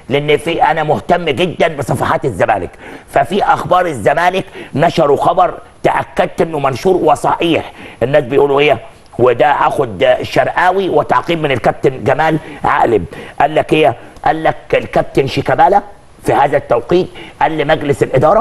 لان في انا مهتم جدا بصفحات الزمالك ففي اخبار الزمالك نشروا خبر تاكدت انه منشور وصحيح الناس بيقولوا ايه وده اخد الشرقاوي وتعقيب من الكابتن جمال عقلب قال لك ايه قال لك الكابتن شيكابالا في هذا التوقيت قال لمجلس الاداره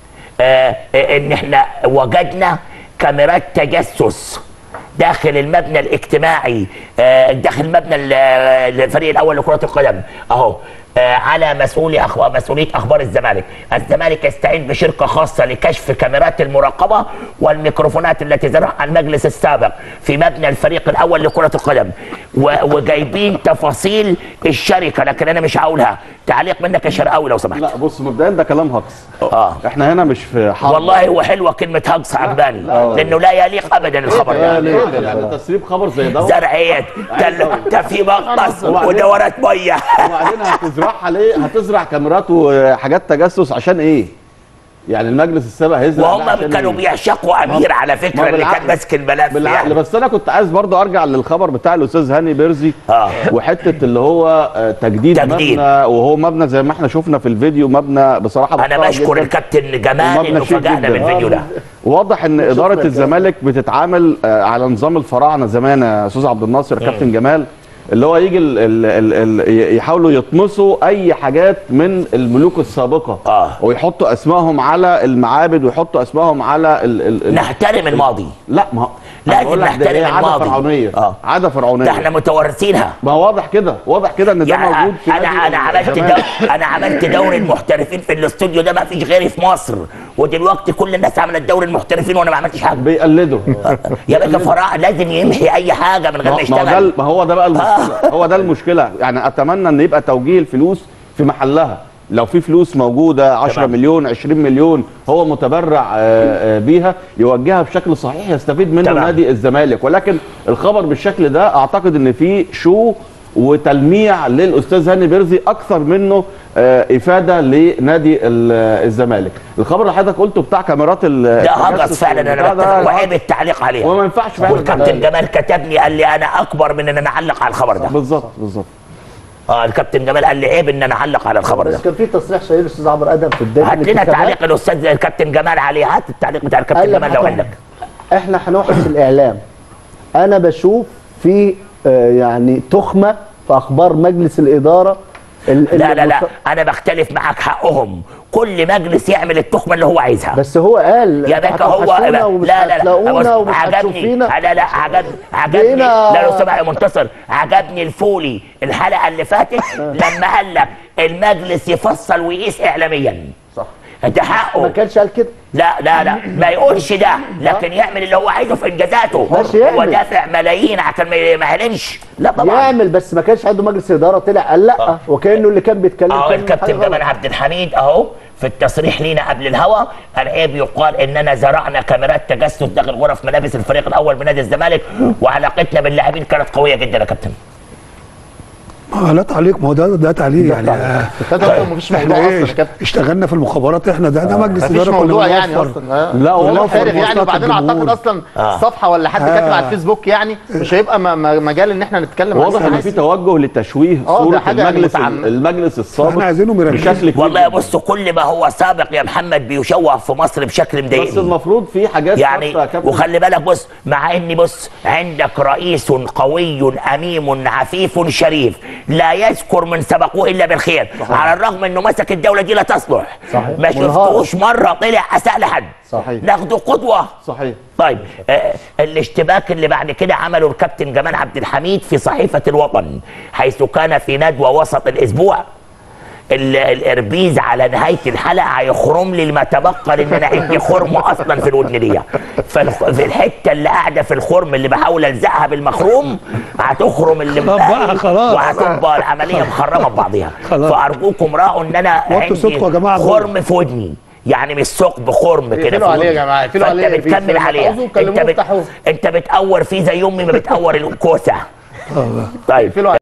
آه آه، ان احنا وجدنا كاميرات تجسس داخل المبنى الاجتماعي آه، داخل مبنى ال- الفريق الاول لكره القدم اهو آه، على مسؤولي أخ... مسؤوليه اخبار الزمالك، الزمالك يستعين بشركه خاصه لكشف كاميرات المراقبه والميكروفونات التي زرعها المجلس السابق في مبنى الفريق الاول لكره القدم و... وجايبين تفاصيل الشركه لكن انا مش هقولها، تعليق منك يا شرقاوي لو سمحت. لا بص مبدئيا ده كلام هجص اه احنا هنا مش في حرب والله هو حلوه كلمه هجص عجباني لانه لا يليق ابدا الخبر ده يعني يعني تسريب خبر زي ده زرعيات ده ده في مغطس وبعدين- ودورات ميه وبعدين هتزرعها ليه؟ هتزرع كاميرات وحاجات تجسس عشان ايه؟ يعني المجلس السابق هيزرع ده وهم عشان كانوا إيه؟ بيعشقوا امير على ما فكره اللي كان بالعقل. ماسك الملف بالعقل يعني بس انا كنت عايز برضو ارجع للخبر بتاع الاستاذ هاني بيرزي آه. وحته اللي هو آه، تجديد, تجديد. مبنى وهو مبنى زي ما احنا شفنا في الفيديو مبنى بصراحه انا محترم بشكر جداً. الكابتن جمال ومبنى انه شيك فاجئنا جداً. بالفيديو ده واضح ان اداره الزمالك بتتعامل آه، على نظام الفراعنه زمان يا استاذ عبد الناصر كابتن جمال اللي هو يجي ال ال ال ال يحاولوا يطمسوا اي حاجات من الملوك السابقه آه. ويحطوا اسمائهم على المعابد ويحطوا اسمائهم على ال ال ال نحترم الماضي لا ما هو لازم أنا بقول لك ده نحترم هي عاده الماضي. فرعونيه آه. عاده فرعونيه ده احنا متورثينها ما هو واضح كده واضح كده ان ده يعني موجود في انا نادي انا عملت الزمالك. دو... انا عملت دوري المحترفين في الاستوديو ده ما فيش غيري في مصر ودلوقتي كل الناس عملت دوري المحترفين وانا ما عملتش حاجه بيقلدوا يا باشا فراع لازم يمحي اي حاجه من غير ما ما ما هو ده يشتغل ما هو ده بقى المشكله هو ده المشكله يعني اتمنى ان يبقى توجيه الفلوس في محلها لو في فلوس موجوده 10 تمام. مليون 20 مليون هو متبرع آه، آه، بيها يوجهها بشكل صحيح يستفيد منه تمام. نادي الزمالك ولكن الخبر بالشكل ده اعتقد ان في شو وتلميع للاستاذ هاني بيرزي اكثر منه آه، افاده لنادي ال- الزمالك الخبر اللي حضرتك قلته بتاع كاميرات ال- ده هجس التجسس فعلا والبتاع انا ده بتفق وعيب التعليق عليها وما ينفعش فعلا والكابتن جمال كتبني قال لي انا اكبر من ان انا اعلق على الخبر ده بالظبط بالظبط اه الكابتن جمال قال لي عيب ان انا اعلق على الخبر ده بس كان في تصريح شهير الاستاذ عمرو ادم في بدايه هات لنا الانتخابات. تعليق الاستاذ الكابتن جمال عليه هات التعليق بتاع الكابتن قال لك جمال لو حتى عندك احنا هنوحش الاعلام انا بشوف في آه، يعني تخمه في اخبار مجلس الاداره ال- لا لا لا المت- انا بختلف معاك حقهم كل مجلس يعمل التخمه اللي هو عايزها بس هو قال يا باشا هو هتوحشونا لا ومش لا لا هتلاقونا بص، ومش عجبني هتشوفينا لا لا عجبني عجبني بقينا- لا لو سمح يا منتصر عجبني الفولي الحلقه اللي فاتت لما قال لك المجلس يفصل ويقيس اعلاميا صح ده ما حقه كانش قال كده لا لا لا ما يقولش ده لكن يعمل اللي هو عايزه في انجازاته ماشي هو يعمل. دافع ملايين عشان ما ما يعلنش لا طبعا يعمل بس ما كانش عنده مجلس اداره طلع قال لا وكانه اللي كان بيتكلم اهو كان الكابتن حاجة غلط. جمال عبد الحميد اهو في التصريح لينا قبل الهوا قال ايه بيقال اننا زرعنا كاميرات تجسس داخل غرف ملابس الفريق الاول بنادي الزمالك وعلاقتنا باللاعبين كانت قويه جدا يا كابتن آه لا تعليق ما هو ده ده تعليق يعني آه، كده مفيش احنا موضوع ايه اصلا يا كابتن اشتغلنا في المخابرات احنا ده ده مجلس مفيش اداره كنا موضوع يعني بنوفر. اصلا آه. لا، هو كلام وفر فارغ يعني مواصلات وبعدين اعتقد الجمهور. اصلا آه. صفحه ولا حد كاتب على الفيسبوك يعني مش هيبقى م- م- مجال ان احنا نتكلم واضح عنه ان في توجه لتشويه آه، ده صوره حاجة يعني المجلس متعم- المجلس السابق احنا عايزينهم يركزوا. بشكل كبير والله يا جداً. بص كل ما هو سابق يا محمد بيشوه في مصر بشكل بس مضايقني المفروض في حاجات يعني ثابتة يا كابتن. وخلي بالك بص مع ان بص عندك رئيس قوي اميم عفيف شريف لا يذكر من سبقوه الا بالخير على الرغم انه مسك الدوله دي لا تصلح صحيح. ما منهار. شفتوش مره طلع اساء لحد صحيح. ناخده قدوه صحيح طيب آه الاشتباك اللي بعد كده عمله الكابتن جمال عبد الحميد في صحيفه الوطن حيث كان في ندوه وسط الاسبوع ال- الاربيز على نهايه الحلقه هيخرم لي ما تبقى لان انا عندي خرم اصلا في الودن دي فالخ- في الحته اللي قاعده في الخرم اللي بحاول الزقها بالمخروم هتخرم اللي خلاص بقى، مبقي خلاص. وهتبقى العمليه مخرمه ببعضها خلاص. فارجوكم راعوا ان انا وطوا عندي صوتكم يا جماعة دول. خرم في ودني يعني مش ثقب خرم كده اقفلوا في عليه يا ودني. جماعة، اقفلوا فانت عليه يا بتكمل بيس. عليها عاوزوا كلموه انت بت... افتحوه. انت بتقور فيه زي امي ما بتقور الكوسه طيب اقفلوا